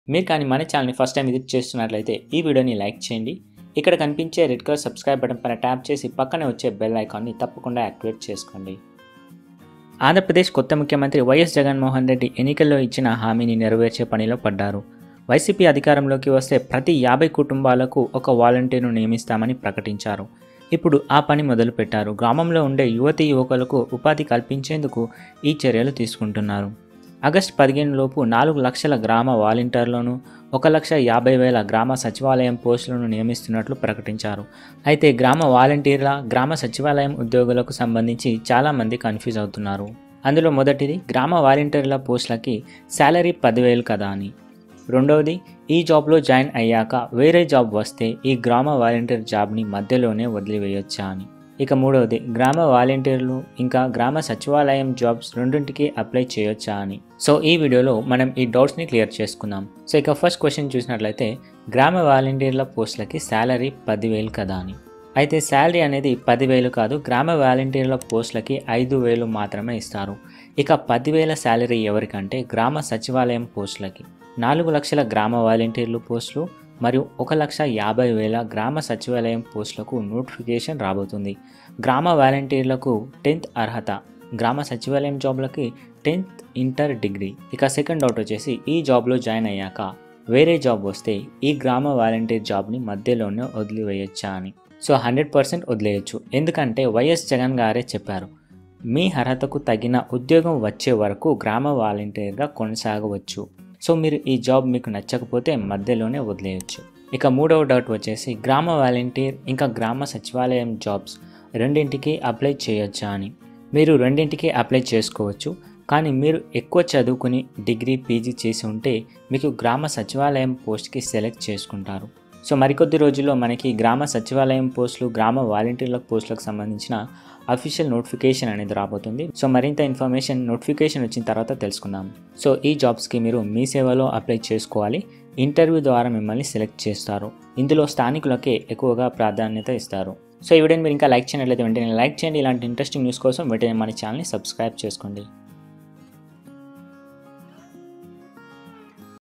మీరు కానీ మన ఛానల్ని ఫస్ట్ టైం విజిట్ చేస్తున్నట్లయితే ఈ వీడియోని లైక్ చేయండి ఇక్కడ కనిపించే రెడ్ కలర్ సబ్స్క్రైబ్ బటన్ పైన ట్యాప్ చేసి పక్కనే వచ్చే బెల్ ఐకాన్ని తప్పకుండా యాక్టివేట్ చేసుకోండి ఆంధ్రప్రదేశ్ కొత్త ముఖ్యమంత్రి వైఎస్ జగన్మోహన్ రెడ్డి ఎన్నికల్లో ఇచ్చిన హామీని నెరవేర్చే పనిలో పడ్డారు వైసీపీ అధికారంలోకి వస్తే ప్రతి యాభై కుటుంబాలకు ఒక వాలంటీర్ను నియమిస్తామని ప్రకటించారు ఇప్పుడు ఆ పని మొదలుపెట్టారు గ్రామంలో ఉండే యువతీ యువకులకు ఉపాధి కల్పించేందుకు ఈ చర్యలు తీసుకుంటున్నారు ఆగస్టు పదిహేను లోపు నాలుగు లక్షల గ్రామ వాలంటీర్లను ఒక లక్ష యాభై వేల గ్రామ సచివాలయం పోస్టులను నియమిస్తున్నట్లు ప్రకటించారు అయితే గ్రామ వాలంటీర్ల గ్రామ సచివాలయం ఉద్యోగులకు సంబంధించి చాలామంది కన్ఫ్యూజ్ అవుతున్నారు అందులో మొదటిది గ్రామ వాలంటీర్ల పోస్టులకి శాలరీ పదివేలు కదా అని రెండవది ఈ జాబ్లో జాయిన్ అయ్యాక వేరే జాబ్ వస్తే ఈ గ్రామ వాలంటీర్ జాబ్ని మధ్యలోనే వదిలివేయొచ్చా అని ఇక మూడవది గ్రామ వాలంటీర్లు ఇంకా గ్రామ సచివాలయం జాబ్స్ రెండింటికి అప్లై చేయొచ్చా అని సో ఈ వీడియోలో మనం ఈ డౌట్స్ని క్లియర్ చేసుకుందాం సో ఇక ఫస్ట్ క్వశ్చన్ చూసినట్లయితే గ్రామ వాలంటీర్ల పోస్టులకి శాలరీ పదివేలు కదా అని అయితే శాలరీ అనేది పదివేలు కాదు గ్రామ వాలంటీర్ల పోస్టులకి ఐదు వేలు మాత్రమే ఇస్తారు ఇక పదివేల శాలరీ ఎవరికంటే గ్రామ సచివాలయం పోస్టులకి నాలుగు లక్షల గ్రామ వాలంటీర్లు పోస్టులు మరియు ఒక లక్ష యాభై వేల గ్రామ సచివాలయం పోస్టులకు నోటిఫికేషన్ రాబోతుంది గ్రామ వాలంటీర్లకు టెన్త్ అర్హత గ్రామ సచివాలయం జాబ్లకి టెన్త్ ఇంటర్ డిగ్రీ ఇక సెకండ్ డౌట్ వచ్చేసి ఈ జాబ్లో జాయిన్ అయ్యాక వేరే జాబ్ వస్తే ఈ గ్రామ వాలంటీర్ జాబ్ని మధ్యలోనే వదిలివేయచ్చా అని సో హండ్రెడ్ పర్సెంట్ వదిలేయచ్చు ఎందుకంటే వైఎస్ జగన్ గారే చెప్పారు మీ అర్హతకు తగిన ఉద్యోగం వచ్చే వరకు గ్రామ వాలంటీర్గా కొనసాగవచ్చు సో మీరు ఈ జాబ్ మీకు నచ్చకపోతే మధ్యలోనే వదిలేయచ్చు ఇక మూడవ డౌట్ వచ్చేసి గ్రామ వాలంటీర్ ఇంకా గ్రామ సచివాలయం జాబ్స్ రెండింటికి అప్లై చేయొచ్చా అని మీరు రెండింటికి అప్లై చేసుకోవచ్చు కానీ మీరు ఎక్కువ చదువుకుని డిగ్రీ పీజీ చేసి ఉంటే మీకు గ్రామ సచివాలయం పోస్ట్కి సెలెక్ట్ చేసుకుంటారు సో మరికొద్ది రోజుల్లో మనకి గ్రామ సచివాలయం పోస్టులు గ్రామ వాలంటీర్ల పోస్టులకు సంబంధించిన అఫీషియల్ నోటిఫికేషన్ అనేది రాబోతుంది సో మరింత ఇన్ఫర్మేషన్ నోటిఫికేషన్ వచ్చిన తర్వాత తెలుసుకుందాం సో ఈ జాబ్స్కి మీరు మీ సేవలో అప్లై చేసుకోవాలి ఇంటర్వ్యూ ద్వారా మిమ్మల్ని సెలెక్ట్ చేస్తారు ఇందులో స్థానికులకే ఎక్కువగా ప్రాధాన్యత ఇస్తారు సో ఈ వీడియోని మీరు ఇంకా లైక్ చేయనట్లయితే వెంటనే లైక్ చేయండి ఇలాంటి ఇంట్రెస్టింగ్ న్యూస్ కోసం వెంటనే మన ఛానల్ని సబ్స్క్రైబ్ చేసుకోండి